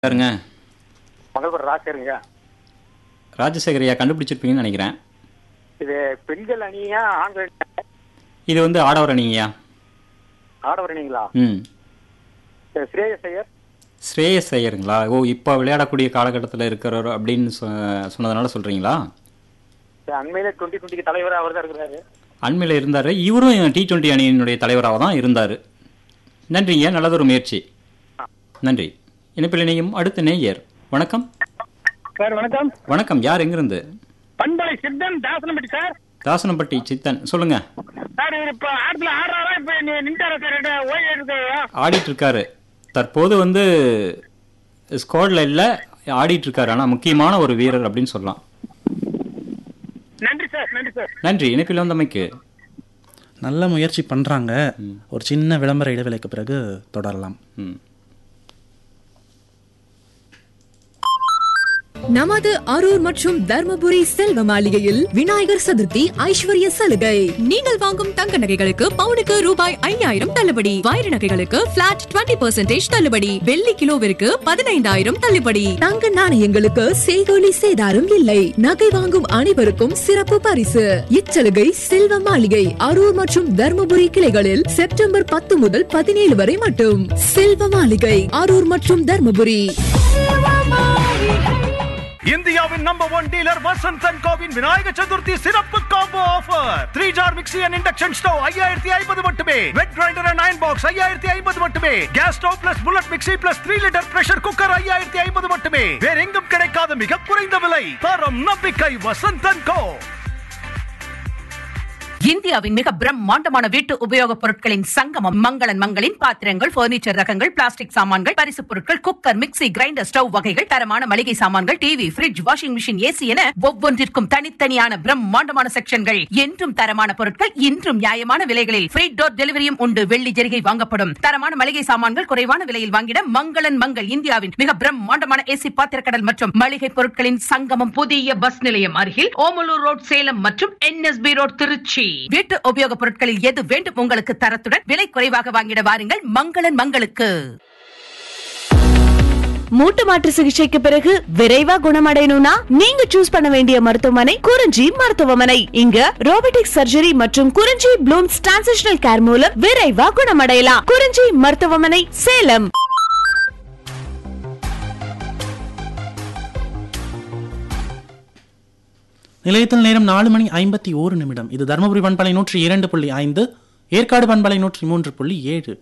யாருங்க மங்களபுரம் ராசருங்க ராஜசேகரையா கண்டுபிடிச்சிருப்பீங்கன்னு நினைக்கிறேன் இது பெண்கள் அணியா ஆண்கள் அணியா? இது வந்து ஆடவர் அணிங்கய்யா ஆடவர் அணிங்களா ம் இது ஸ்ரேயஸ் ஐயர் ஸ்ரேயஸ் ஐயருங்களா ஓ இப்போ விளையாடக்கூடிய காலகட்டத்தில் இருக்கிறவர் அப்படின்னு சொ- சொன்னதுனால சொல்கிறீங்களா இது அண்மையில டுவெண்ட்டி டுவெண்ட்டிக்கு தலைவர் அவர் தான் இருக்கிறாரு அண்மையில் இருந்தார் இவரும் டி டுவெண்ட்டி அணியினுடைய தலைவராக தான் இருந்தார் நன்றிங்க நல்லதொரு முயற்சி நன்றி இணைப்பில் இணையும் அடுத்த நேயர் வணக்கம் சார் வணக்கம் வணக்கம் யார் எங்கிருந்து பண்பலை சித்தன் தாசனப்பட்டி சார் தாசனப்பட்டி சித்தன் சொல்லுங்க சார் இவர் இப்ப ஆடத்துல ஆடுறாரா இப்ப நின்றாரா சார் ஓய்வு எடுக்கிறதா ஆடிட்டு இருக்காரு தற்போது வந்து ஸ்குவாட்ல இல்லை ஆடிட்டு இருக்காரு ஆனால் முக்கியமான ஒரு வீரர் அப்படின்னு சொல்லலாம் நன்றி சார் நன்றி சார் நன்றி இணைப்பில் வந்தமைக்கு நல்ல முயற்சி பண்றாங்க ஒரு சின்ன விளம்பர இடைவேளைக்கு பிறகு தொடரலாம் ம் நமது அரூர் மற்றும் தர்மபுரி செல்வ மாளிகையில் விநாயகர் சதுர்த்தி ஐஸ்வர்ய சலுகை நீங்கள் வாங்கும் தங்க நகைகளுக்கு பவுனுக்கு ரூபாய் ஐயாயிரம் தள்ளுபடி வைர நகைகளுக்கு பிளாட் 20% தள்ளுபடி வெள்ளி கிலோவிற்கு பதினைந்தாயிரம் தள்ளுபடி தங்க நாணயங்களுக்கு செய்கோலி சேதாரம் இல்லை நகை வாங்கும் அனைவருக்கும் சிறப்பு பரிசு இச்சலுகை செல்வ மாளிகை அரூர் மற்றும் தர்மபுரி கிளைகளில் செப்டம்பர் பத்து முதல் பதினேழு வரை மட்டும் செல்வ மாளிகை அரூர் மற்றும் தர்மபுரி இந்தியாவின் number one dealer Vasanth and கோவின் விநாயக சதுர்த்தி சிறப்பு combo offer three jar mixie and induction stove ஐயாயிரத்தி ஐம்பது மட்டுமே wet grinder and iron box ஐயாயிரத்தி ஐம்பது மட்டுமே gas stove plus bullet mixie plus three litre pressure cooker ஐயாயிரத்தி ஐம்பது மட்டுமே வேற எங்கும் கிடைக்காத மிக குறைந்த விலை தரம் நம்பிக்கை வசந்த் அண்ட் கோ இந்தியாவின் மிக பிரம்மாண்டமான வீட்டு உபயோகப் பொருட்களின் சங்கமம் மங்களன் மங்களின் பாத்திரங்கள் பர்னிச்சர் ரகங்கள் பிளாஸ்டிக் சாமான்கள் பரிசுப் பொருட்கள் குக்கர் மிக்ஸி கிரைண்டர் ஸ்டவ் வகைகள் தரமான மளிகை சாமான்கள் TV fridge washing machine AC என ஒவ்வொன்றிற்கும் தனித்தனியான பிரம்மாண்டமான செக்ஷன்கள் என்றும் தரமான பொருட்கள் இன்றும் நியாயமான விலைகளில் ஃப்ரீ டோர் டெலிவரியும் உண்டு வெள்ளி ஜெரிகை வாங்கப்படும் தரமான மளிகை சாமான்கள் குறைவான விலையில் வாங்கிட மங்களன் மங்கள் இந்தியாவின் மிக பிரம்மாண்டமான ஏசி பாத்திரக்கடல் மற்றும் மளிகை பொருட்களின் சங்கமம் புதிய பஸ் நிலையம் அருகில் ஓமலூர் ரோட் சேலம் மற்றும் என்எஸ்பி ரோட் திருச்சி வீட்டு உபயோகப் பொருட்களில் எது வேண்டும் உங்களுக்கு தரத்துடன் விலை குறைவாக வாங்கிட வாருங்கள் மங்களன் மங்களுக்கு மூட்டு மாற்று சிகிச்சைக்கு பிறகு விரைவா குணமடையணும்னா நீங்க சூஸ் பண்ண வேண்டிய மருத்துவமனை குறிஞ்சி மருத்துவமனை இங்க ரோபோட்டிக் சர்ஜரி மற்றும் குறிஞ்சி ப்ளூம்ஸ் டிரான்சிஷனல் கேர் மூலம் விரைவா குணமடையலாம் குறிஞ்சி மருத்துவமனை சேலம் நிலையத்தில் நேரம் நாலு மணி ஐம்பத்தி ஓரு நிமிடம் இது தருமபுரி பண்பலை நூற்றி இரண்டு புள்ளி ஐந்து ஏற்காடு பண்பலை நூற்றி மூன்று புள்ளி ஏழு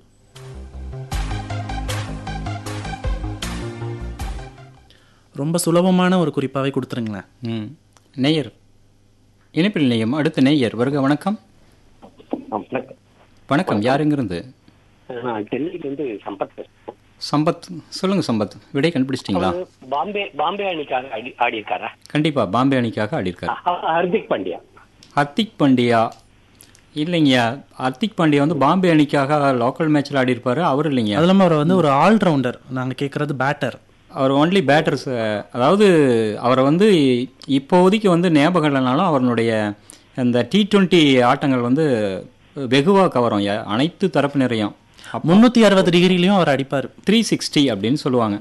ரொம்ப சுலபமான ஒரு குறிப்பாவே கொடுத்துருங்களேன் ம் நேயர் இணைப்பில் இணையம் அடுத்த நேயர் வருக வணக்கம் வணக்கம் வணக்கம் யார் எங்கிருந்து நான் டெல்லியிலிருந்து சம்பத் பேசுறேன். சம்பத் சொல்லுங்க சம்பத் விடை கண்டுபிடிச்சிட்டிங்களா அவரு பாம்பே பாம்பே அணிக்காக ஆடி ஆடி இருக்காரா கண்டிப்பா பாம்பே அணிக்காக ஆடிருக்காரு ஹர்திக் பாண்டியா ஹர்திக் பாண்டியா இல்லைங்கய்யா ஹர்திக் பாண்டியா வந்து பாம்பே அணிக்காக லோக்கல் மேட்ச்ல ஆடி இருப்பாரு அவர் இல்லைங்க அது இல்லாமல் அவர் வந்து ஒரு ஆல்ரவுண்டர் நாங்க கேட்கறது பேட்டர் அவர் ஒன்லி பேட்டர்ஸ் அதாவது அவரை வந்து இப்போதைக்கு வந்து ஞாபகம் இல்லைனாலும் அவருடைய இந்த டி டுவெண்ட்டி ஆட்டங்கள் வந்து வெகுவாக கவரும் யா- அனைத்து தரப்பினரையும் முன்னூத்தி அறுபது டிகிரிலையும் அவர் அடிப்பார் த்ரீ சிக்ஸ்டி அப்படின்னு சொல்லுவாங்க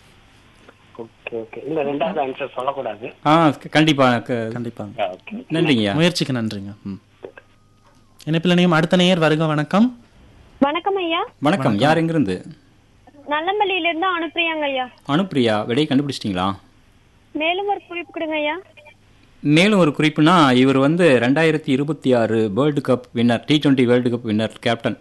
ஓகே ஓகே இல்ல ரெண்டாவது ஆன்சர் சொல்லக்கூடாது ஆ கண்டிப்பா க- கண்டிப்பாங்க ஓகே நன்றிங்கய்யா முயற்சிக்கு நன்றிங்க ம் இணைப்பில் இணையம் அடுத்த நேயர் வருக வணக்கம் வணக்கம் ஐயா வணக்கம் யார் எங்கிருந்து நல்லம்பள்ளியில இருந்து அனுப்புறியாங்க ஐயா அனுப்பிரியா விடையை கண்டுபிடிச்சிட்டிங்களா மேலும் ஒரு குறிப்பு கொடுங்க ஐயா மேலும் ஒரு குறிப்புனா இவர் வந்து ரெண்டாயிரத்தி இருபத்தி ஆறு world cup winner T twenty world cup winner captain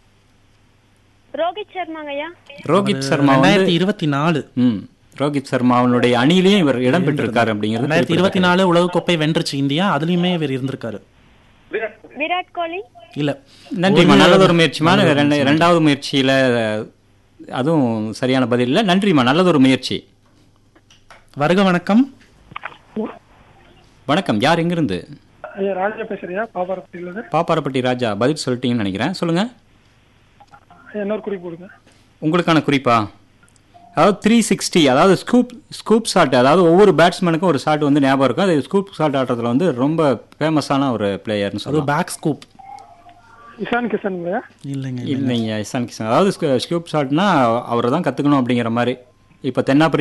Rohit சர்மாங்க ஐயா ரோஹித் சர்மா வந்து ரெண்டாயிரத்தி இருபத்தி நாலு ம் ரோஹித் சர்மா அவனுடைய அணியிலையும் இவர் இடம் பெற்றிருக்காரு அப்படிங்கிறது ரெண்டாயிரத்தி இருபத்தி நாலு உலகக்கோப்பை வென்றுச்சு இந்தியா அதுலயுமே இவர் இருந்திருக்காரு விராட் கோலி இல்ல நன்றிம்மா நல்லதொரு முயற்சிமா ரெண்டு- ரெண்டாவது முயற்சியில அதுவும் சரியான பதில் இல்லை நன்றிம்மா நல்லதொரு முயற்சி வருக வணக்கம் வணக்கம் யார் எங்கிருந்து ஐயா ராஜா பேசுறியா பாப்பாரப்பட்டியிலிருந்து பாப்பாரப்பட்டி ராஜா பதில் சொல்லிட்டீங்கன்னு நினைக்கிறேன் சொல்லுங்க இன்னொரு குறிப்பு கொடுங்க உங்களுக்கான குறிப்பா அதாவது த்ரீ சிக்ஸ்டி அதாவது ஸ்கூப் ஸ்கூப் ஷாட் அதாவது ஒவ்வொரு பேட்ஸ்மேனுக்கும் ஒரு ஷாட் வந்து ஞாபகம் இருக்கும் அது ஸ்கூப் ஷாட் ஆடுறதுல வந்து ரொம்ப ஃபேமஸான ஒரு பிளேயர்னு அது சொல்லுவாங்க பேக் ஸ்கூப் இஷான் கிஷன்ங்களா இல்லைங்க இல்லைங்க இசான் கிஷன் அதாவது ஸ்கூப் ஷாட்னா அவரை தான் கற்றுக்கணும் அப்படிங்கிற மாதிரி இப்போ தென்னாப்பிரிக்கா